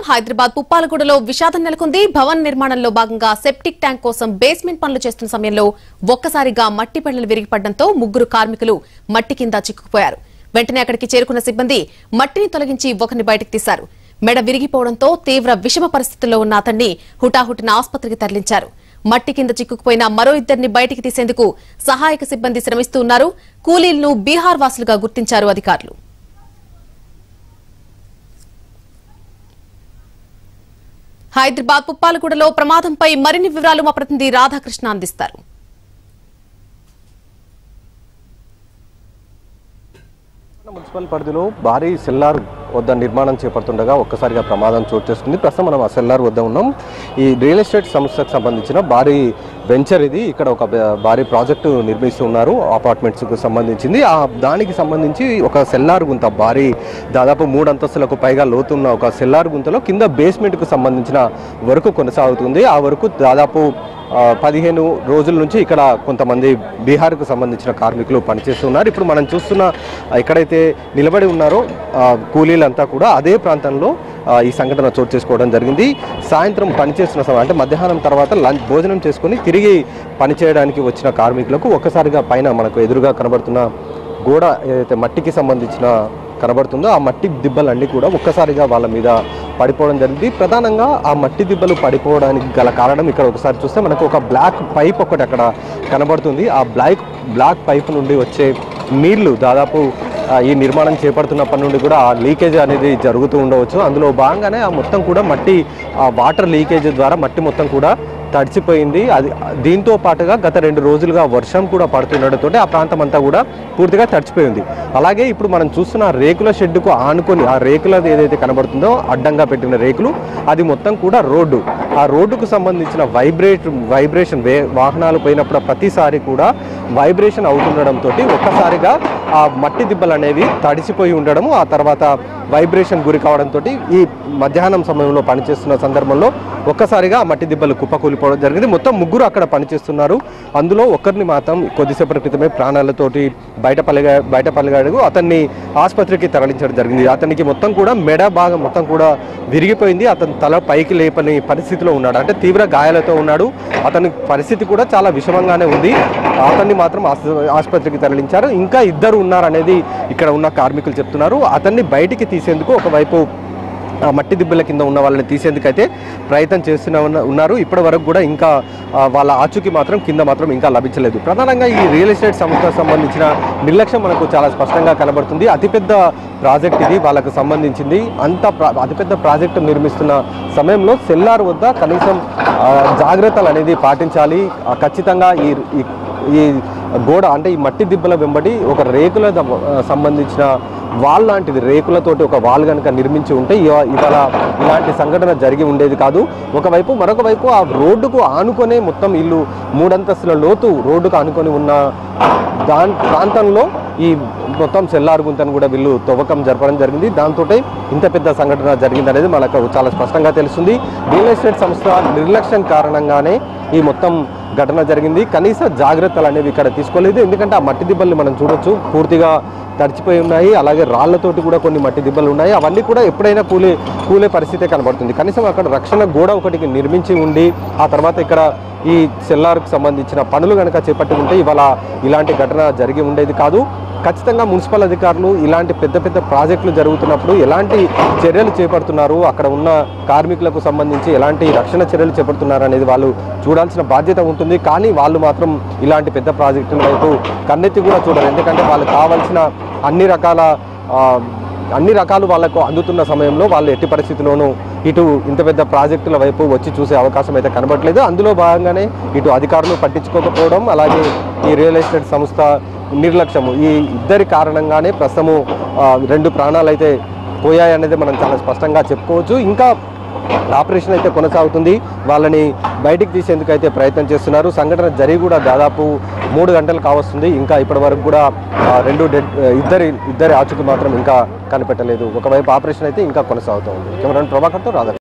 హైదరాబాద్ పుప్పాలగూడలో విషాదం నెలకొంది భవన్ నిర్మాణంలో భాగంగా సెప్టిక్ ట్యాంక్ కోసం బేస్మెంట్ పనులు చేస్తున్న సమయంలో ఒక్కసారిగా మట్టి పెళ్లలు విరిగిపడడంతో ముగ్గురు కార్మికులు మట్టి కింద చిక్కుకుపోయారు వెంటనే అక్కడికి చేరుకున్న సిబ్బంది మట్టిని తొలగించి ఒకరిని బయటకు తీశారు మెడ విరిగిపోవడంతో తీవ్ర విషమ పరిస్థితుల్లో ఉన్న అతన్ని హుటాహుటిన ఆసుపత్రికి తరలించారు మట్టి కింద చిక్కుకుపోయిన మరో ఇద్దరిని బయటికి తీసేందుకు సహాయక సిబ్బంది శ్రమిస్తూ ఉన్నారు కూలీలను బీహార్ వాసులుగా గుర్తించారు అధికారులు హైదరాబాద్ పుప్పాలగూడలో ప్రమాదంపై మరిన్ని వివరాలు మా ప్రతినిధి రాధాకృష్ణ అందిస్తారు మున్సిపల్ పరిధిలో భారీ సెల్లార్ వద్ద నిర్మాణం చేపడుతుండగా ఒక్కసారిగా ప్రమాదం చోటు చేసుకుంది ప్రస్తుతం మనం ఆ సెల్లార్ వద్ద ఉన్నాం ఈ రియల్ ఎస్టేట్ సంస్థకు సంబంధించిన భారీ వెంచర్ ఇది ఇక్కడ ఒక బ- భారీ ప్రాజెక్టు నిర్మిస్తున్నారు అపార్ట్మెంట్స్కు సంబంధించింది ఆ దానికి సంబంధించి ఒక సెల్లార్ గుంత భారీ దాదాపు మూడు అంతస్తులకు పైగా లోతున్న ఒక సెల్లార్ గుంతలో కింద బేస్మెంట్కు సంబంధించిన వరకు కొనసాగుతుంది ఆ వరకు దాదాపు ఆ, పదిహేను రోజుల నుంచి ఇక్కడ కొంతమంది బీహార్కు సంబంధించిన కార్మికులు పనిచేస్తున్నారు ఇప్పుడు మనం చూస్తున్న ఆ, ఎక్కడైతే నిలబడి ఉన్నారో ఆ, కూలీలంతా కూడా అదే ప్రాంతంలో ఆ, ఈ సంఘటన చోటు చేసుకోవడం జరిగింది సాయంత్రం పనిచేస్తున్న సమయం అంటే మధ్యాహ్నం తర్వాత లంచ్ భోజనం చేసుకొని తిరిగి పనిచేయడానికి వచ్చిన కార్మికులకు ఒక్కసారిగా పైన మనకు ఎదురుగా కనబడుతున్న గోడ ఏదైతే మట్టికి సంబంధించిన కనబడుతుందో ఆ మట్టి దిబ్బలన్నీ కూడా ఒక్కసారిగా వాళ్ళ మీద పడిపోవడం జరిగింది ప్రధానంగా ఆ మట్టి దిబ్బలు పడిపోవడానికి గల కారణం ఇక్కడ ఒకసారి చూస్తే మనకు ఒక బ్లాక్ పైప్ ఒకటి అక్కడ కనబడుతుంది ఆ బ్లాక్ బ్లాక్ పైప్ నుండి వచ్చే నీళ్లు దాదాపు ఆ, ఈ నిర్మాణం చేపడుతున్నప్పటి నుండి కూడా ఆ లీకేజ్ అనేది జరుగుతూ ఉండవచ్చు అందులో భాగంగానే ఆ మొత్తం కూడా మట్టి ఆ వాటర్ లీకేజ్ ద్వారా మట్టి మొత్తం కూడా తడిచిపోయింది అది దీంతో పాటుగా గత రెండు రోజులుగా వర్షం కూడా పడుతుండటంతో ఆ ప్రాంతం అంతా కూడా పూర్తిగా తడిచిపోయింది అలాగే ఇప్పుడు మనం చూస్తున్న ఆ రేకుల షెడ్డుకు ఆనుకొని ఆ రేకులది ఏదైతే కనబడుతుందో అడ్డంగా పెట్టిన రేకులు అది మొత్తం కూడా రోడ్డు ఆ రోడ్డుకు సంబంధించిన వైబ్రేట్ వైబ్రేషన్ వే వాహనాలు పోయినప్పుడు ప్రతిసారి కూడా వైబ్రేషన్ అవుతుండడంతో ఒక్కసారిగా ఆ మట్టి దిబ్బలు అనేవి తడిసిపోయి ఉండడము ఆ తర్వాత వైబ్రేషన్ గురి కావడంతో ఈ మధ్యాహ్నం సమయంలో పనిచేస్తున్న సందర్భంలో ఒక్కసారిగా ఆ మట్టి దిబ్బలు కుప్పకూలిపోవడం జరిగింది మొత్తం ముగ్గురు అక్కడ పనిచేస్తున్నారు అందులో ఒకరిని మాత్రం కొద్దిసేపటి క్రితమే ప్రాణాలతోటి బయట పలిగా బయట పలిగాడు అతన్ని ఆసుపత్రికి తరలించడం జరిగింది అతనికి మొత్తం కూడా మెడ భాగం మొత్తం కూడా విరిగిపోయింది అతని తల పైకి లేపని పరిస్థితిలో ఉన్నాడు అంటే తీవ్ర గాయాలతో ఉన్నాడు అతని పరిస్థితి కూడా చాలా విషమంగానే ఉంది అతన్ని మాత్రం ఆసు- ఆసుపత్రికి తరలించారు ఇంకా ఇద్దరు ఉన్నారనేది ఇక్కడ ఉన్న కార్మికులు చెప్తున్నారు అతన్ని బయటికి తీసేందుకు ఒకవైపు ఆ మట్టి దిబ్బల కింద ఉన్న వాళ్ళని తీసేందుకైతే ప్రయత్నం చేస్తూనే ఉన్న- ఉన్నారు ఇప్పటి వరకు కూడా ఇంకా ఆ, వాళ్ళ ఆచూకీ మాత్రం కింద మాత్రం ఇంకా లభించలేదు ప్రధానంగా ఈ రియల్ ఎస్టేట్ సంస్థకు సంబంధించిన నిర్లక్ష్యం మనకు చాలా స్పష్టంగా కనబడుతుంది అతిపెద్ద ప్రాజెక్ట్ ఇది వాళ్ళకు సంబంధించింది అంత ప్రా- అతిపెద్ద ప్రాజెక్టు నిర్మిస్తున్న సమయంలో సెల్లార్ వద్ద కనీసం ఆ, జాగ్రత్తలు అనేది పాటించాలి ఆ, ఖచ్చితంగా ఈ ఈ- ఈ గోడ అంటే ఈ మట్టి దిబ్బల వెంబడి ఒక రేకుల ద- ఆ, సంబంధించిన వాల్ లాంటిది రేకులతోటి ఒక వాల్ కనుక నిర్మించి ఉంటే ఇవా- ఇవాళ ఇలాంటి సంఘటన జరిగి ఉండేది కాదు ఒకవైపు మరొక వైపు ఆ రోడ్డుకు ఆనుకొనే మొత్తం ఇల్లు మూడంతస్తుల లోతు రోడ్డుకు ఆనుకొని ఉన్న దాని ప్రాంతంలో ఈ మొత్తం సెల్లారు గుంతను కూడా వీళ్ళు తవ్వకం జరపడం జరిగింది దాంతో ఇంత పెద్ద సంఘటన జరిగింది అనేది మనకు చాలా స్పష్టంగా తెలుస్తుంది రియల్ ఎస్టేట్ సంస్థ నిర్లక్ష్యం కారణంగానే ఈ మొత్తం ఘటన జరిగింది కనీస జాగ్రత్తలు అనేవి ఇక్కడ తీసుకోలేదు ఎందుకంటే ఆ మట్టి దిబ్బల్ని మనం చూడొచ్చు పూర్తిగా తడిచిపోయి ఉన్నాయి అలాగే రాళ్లతోటి కూడా కొన్ని మట్టి దిబ్బలు ఉన్నాయి అవన్నీ కూడా ఎప్పుడైనా కూలే కూలే పరిస్థితే కనబడుతుంది కనీసం అక్కడ రక్షణ గోడ ఒకటికి నిర్మించి ఉండి ఆ తర్వాత ఇక్కడ ఈ సెల్లార్కు సంబంధించిన పనులు కనుక చేపట్టుకుంటే ఇవాళ ఇలాంటి ఘటన జరిగి ఉండేది కాదు ఖచ్చితంగా మున్సిపల్ అధికారులు ఇలాంటి పెద్ద పెద్ద ప్రాజెక్టులు జరుగుతున్నప్పుడు ఎలాంటి చర్యలు చేపడుతున్నారు అక్కడ ఉన్న కార్మికులకు సంబంధించి ఎలాంటి రక్షణ చర్యలు చేపడుతున్నారు అనేది వాళ్ళు చూడాల్సిన బాధ్యత ఉంటుంది కానీ వాళ్ళు మాత్రం ఇలాంటి పెద్ద ప్రాజెక్టుల వైపు కన్నెత్తి కూడా చూడరు ఎందుకంటే వాళ్ళకి కావాల్సిన అన్ని రకాల ఆ, అన్ని రకాలు వాళ్ళకు అందుతున్న సమయంలో వాళ్ళు ఎట్టి పరిస్థితిలోనూ ఇటు ఇంత పెద్ద ప్రాజెక్టుల వైపు వచ్చి చూసే అవకాశం అయితే కనబడట్లేదు అందులో భాగంగానే ఇటు అధికారులు పట్టించుకోకపోవడం అలాగే ఈ రియల్ ఎస్టేట్ సంస్థ నిర్లక్ష్యము ఈ ఇద్దరి కారణంగానే ప్రస్తుతము ఆ, రెండు ప్రాణాలు అయితే పోయాయనేది మనం చాలా స్పష్టంగా చెప్పుకోవచ్చు ఇంకా ఆపరేషన్ అయితే కొనసాగుతుంది వాళ్ళని బయటికి తీసేందుకు అయితే ప్రయత్నం చేస్తున్నారు సంఘటన జరిగి కూడా దాదాపు మూడు గంటలు కావస్తుంది ఇంకా ఇప్పటి వరకు కూడా ఆ, రెండు డెడ్ ఇద్దరి ఇద్దరి ఆచూకీ మాత్రం ఇంకా కనిపెట్టలేదు ఒకవైపు ఆపరేషన్ అయితే ఇంకా కొనసాగుతూ ఉంది కెమెరా ప్రభాకర్తో రాధా